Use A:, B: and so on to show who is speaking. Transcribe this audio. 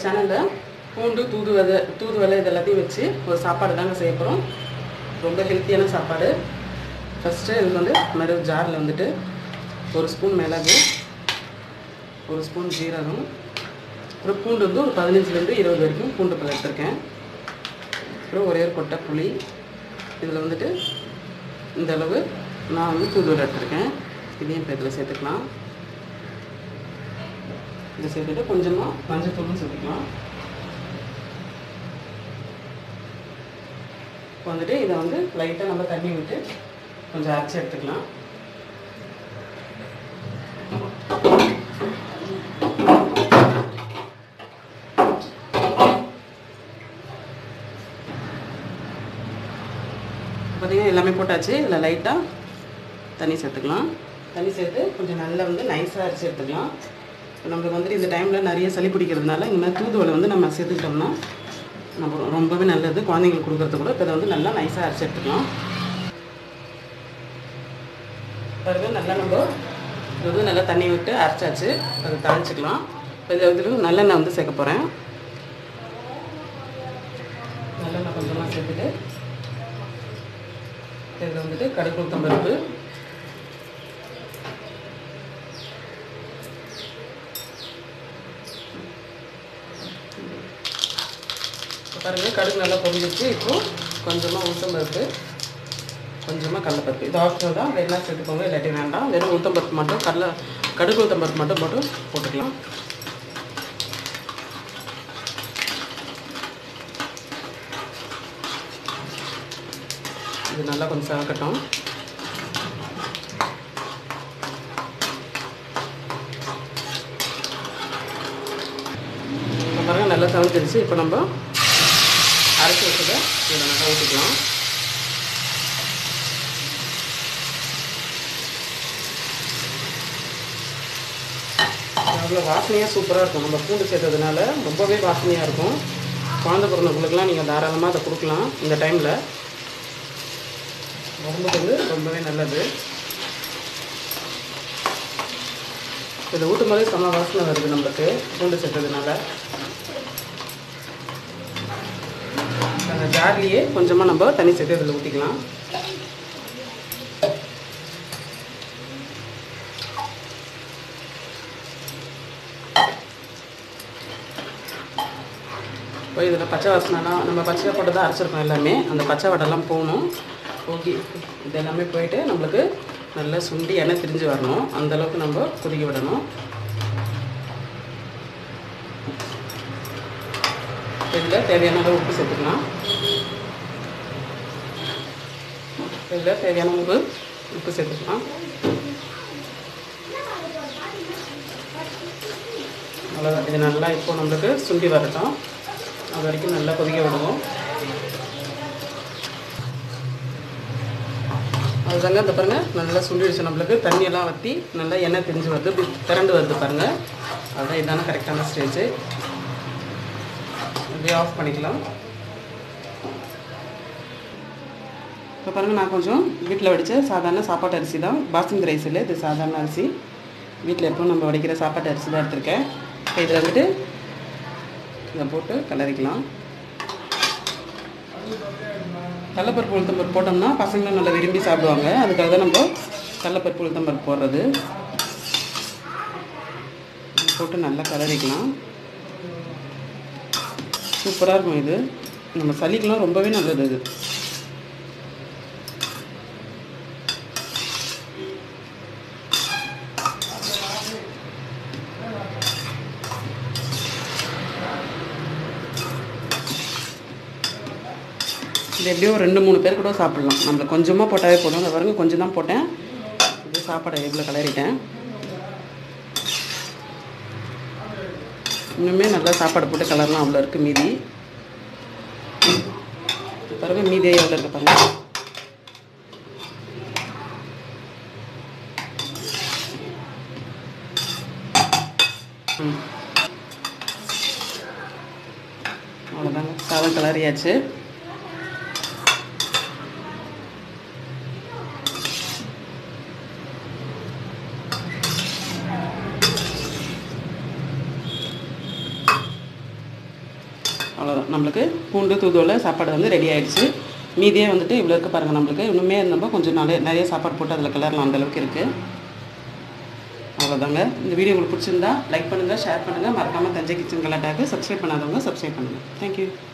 A: சேனலில் பூண்டு தூதுவதை தூதுவலை இது எல்லாத்தையும் வச்சு ஒரு சாப்பாடு தாங்க செய்ய போகிறோம் ரொம்ப ஹெல்த்தியான சாப்பாடு ஃபஸ்ட்டு இதுக்கு வந்து இந்த மாதிரி ஒரு ஜாரில் வந்துட்டு ஒரு ஸ்பூன் மிளகு ஒரு ஸ்பூன் ஜீரகம் அப்புறம் பூண்டு வந்து ஒரு பதினஞ்சுலேருந்து இருபது வரைக்கும் பூண்டு பழம் எடுத்திருக்கேன் அப்புறம் ஒரே ஒரு கொட்டை புளி இதில் வந்துட்டு இந்த அளவு நான் வந்து தூதுவளை எடுத்திருக்கேன் இதையும் இப்போ இதில் சேர்த்துக்கலாம் இதை சேர்த்துட்டு கொஞ்சமாக மஞ்சள் தூளும் சேர்த்துக்கலாம் இப்போ வந்துட்டு இதை வந்து லைட்டாக நம்ம தண்ணி விட்டு கொஞ்சம் அரைச்சி எடுத்துக்கலாம் பார்த்தீங்கன்னா எல்லாமே போட்டாச்சு இதில் லைட்டாக தண்ணி சேர்த்துக்கலாம் தண்ணி சேர்த்து கொஞ்சம் நல்லா வந்து நைஸாக அரைச்சி எடுத்துக்கலாம் இப்போ நம்மளுக்கு வந்துட்டு இந்த டைமில் நிறைய சளி பிடிக்கிறதுனால இந்த மாதிரி தூதுவளை வந்து நம்ம சேர்த்துக்கிட்டோம்னா நம்ம ரொம்பவே நல்லது குழந்தைங்களுக்கு கொடுக்குறது கூட இப்போ இதை வந்து நல்லா நைஸாக அரைச்சி எடுத்துக்கலாம் பாருங்க நல்லா நம்ம இது வந்து நல்லா தண்ணி விட்டு அரைச்சாச்சு அதை தாளிச்சிக்கலாம் இப்போ இதில் வந்துட்டு நல்லெண்ணெய் வந்து சேர்க்க போகிறேன் நல்லெண்ணெய் கொஞ்சமாக சேர்த்துட்டு இதில் வந்துட்டு கடுகு உளுத்தம் பருப்பு பாருங்க கடுகு நல்லா பொரிஞ்சிச்சு இப்போ கொஞ்சமாக உளுத்தம் பருப்பு கொஞ்சமாக கடலைப்பருப்பு இது ஆப்ஷனல் தான் வேணா சேர்த்துக்கோங்க இல்லாட்டி வேண்டாம் வெறும் உளுத்தம் பருப்பு மட்டும் கடலை கடுகு உளுத்தம் பருப்பு மட்டும் போட்டு போட்டுக்கலாம் இது நல்லா கொஞ்சம் சவக்கட்டும் இப்போ பாருங்க நல்லா சவந்துருச்சு இப்போ நம்ம அரைச்சி வச்சதை இதில் நல்லா ஊற்றிக்கலாம் அவ்வளோ வாசனையாக சூப்பராக இருக்கும் நம்ம பூண்டு சேர்த்ததுனால ரொம்பவே வாசனையாக இருக்கும் குழந்தை பிறந்தவங்களுக்குலாம் நீங்கள் தாராளமாக அதை கொடுக்கலாம் இந்த டைமில் உடம்புக்கு வந்து ரொம்பவே நல்லது இதை ஊட்டும் போதே செம்ம வாசனை வருது நம்மளுக்கு பூண்டு சேர்த்ததுனால அந்த ஜார்லேயே கொஞ்சமாக நம்ம தண்ணி சேர்த்து இதில் ஊற்றிக்கலாம் இப்போ இதில் பச்சை வாசனைலாம் நம்ம பச்சையாக போட்டு தான் அரைச்சிருக்கோம் எல்லாமே அந்த பச்சை வடெல்லாம் போகணும் ஓகே இது எல்லாமே போயிட்டு நம்மளுக்கு நல்லா சுண்டி எண்ணெய் திரிஞ்சு வரணும் அந்தளவுக்கு நம்ம கொதிக்க விடணும் இதில் தேவையான அளவு உப்பு சேர்த்துக்கலாம் இதில் தேவையான அளவு உப்பு சேர்த்துக்கலாம் அவ்வளோதான் இது நல்லா இப்போ நம்மளுக்கு சுண்டி வரட்டும் அது வரைக்கும் நல்லா கொதிக்க விடுவோம் அதுதாங்க இந்த பாருங்க நல்லா சுண்டிடுச்சு நம்மளுக்கு தண்ணியெல்லாம் வற்றி நல்லா எண்ணெய் தெரிஞ்சு வருது இப்படி திரண்டு வருது பாருங்க அதுதான் இதான கரெக்டான ஸ்டேஜ் அப்படியே ஆஃப் பண்ணிக்கலாம் இப்போ பாருங்கள் நான் கொஞ்சம் வீட்டில் வடித்த சாதாரண சாப்பாட்டு அரிசி தான் பாஸ்மதி ரைஸ் இல்லை இது சாதாரண அரிசி வீட்டில் எப்போ நம்ம வடிக்கிற சாப்பாட்டு அரிசி தான் எடுத்திருக்கேன் இப்போ இதில் வந்துட்டு இதை போட்டு கலரிக்கலாம் கடலப்பருப்பு உளுத்தம்பருப்பு போட்டோம்னா பசங்களும் நல்லா விரும்பி சாப்பிடுவாங்க அதுக்காக தான் நம்ம கடலப்பருப்பு உளுத்தம்பருப்பு போடுறது போட்டு நல்லா கலரிக்கலாம் சூப்பராக இருக்கும் இது நம்ம சளிக்கெலாம் ரொம்பவே நல்லது இது இது எப்படியோ ஒரு ரெண்டு மூணு பேர் கூட சாப்பிட்லாம் நம்மளுக்கு கொஞ்சமாக போட்டாவே போதும் அதை பாருங்க கொஞ்சம் தான் போட்டேன் இது சாப்பாடை எவ்வளோ கலரிட்டேன் இன்னுமே நல்லா சாப்பாடு போட்டு கலர்லாம் அவ்வளோ இருக்குது மீதி இது பாருங்க மீதியே எவ்வளோ இருக்குது பாருங்க ம் அவ்வளோதாங்க சாதம் கலரியாச்சு அவ்வளோதான் நம்மளுக்கு பூண்டு தூதுவளை சாப்பாடு வந்து ரெடி ஆயிடுச்சு மீதியே வந்துட்டு இவ்வளோ இருக்குது பாருங்கள் நம்மளுக்கு இன்னுமே நம்ம கொஞ்சம் நிறைய நிறைய சாப்பாடு போட்டு அதில் கலர்லாம் அந்த அளவுக்கு இருக்குது அவ்வளோதாங்க இந்த வீடியோ உங்களுக்கு பிடிச்சிருந்தா லைக் பண்ணுங்கள் ஷேர் பண்ணுங்கள் மறக்காமல் தஞ்சை கிச்சன் கலாட்டாக்கு சப்ஸ்கிரைப் பண்ணாதவங்க சப்ஸ்கிரைப் பண்ணுங்கள் தேங்க்யூ